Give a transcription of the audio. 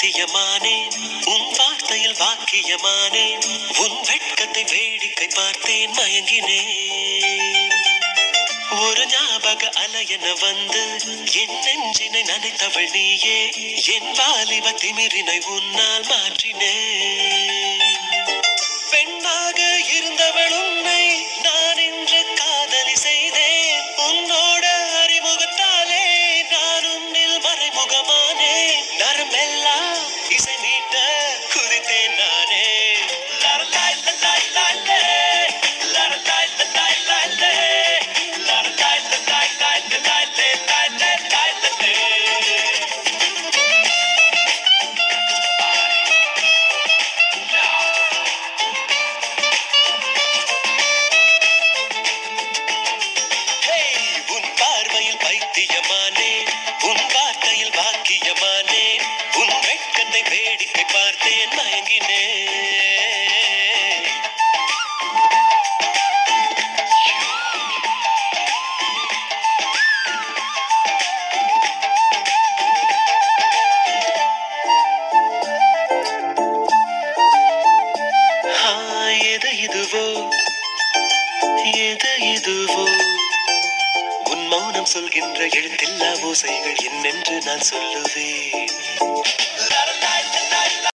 பைத்தியமானேன் உன் வார்த்தையில் வாக்கியமானேன் உன் வெட்கத்தை வேடிக்கை பார்த்தேன் மயங்கினேன் ஒரு ஞாபக அலையென வந்து என் நெஞ்சினை நனைத்தவள் நீயே என் வாலிப திமிரினை உன்னால் மாற்றினேன் பெண்ணாக இருந்தவள் உன்னை நான் இன்று காதலி செய்தேன் உன்னோட அறிமுகத்தாலே நான் உன்னில் மறைமுகமானே நரம்பெல்லாம் இசை மீட்ட குதித்தேன் நானே லரலாய் லலாய் லாலே, லரலாய் லலாய் லாலே, லரலாய் லலாய் லாலே, லாலே, லாலே, லாலே. ஹேய், உன் பார்வையில் பைத்தியமானேன் உன் வார்த்தையில் வாக்கியமானேன் உன் வெட்கத்தை வேடிக்கை பார்த்தேன் மயங்கினேன் ஆ, எது இதுவோ எது இதுவோ உன் மௌனம் சொல்கின்ற எழுத்தில்லா ஓசைகள் என்னென்று நான் சொல்லுவேன்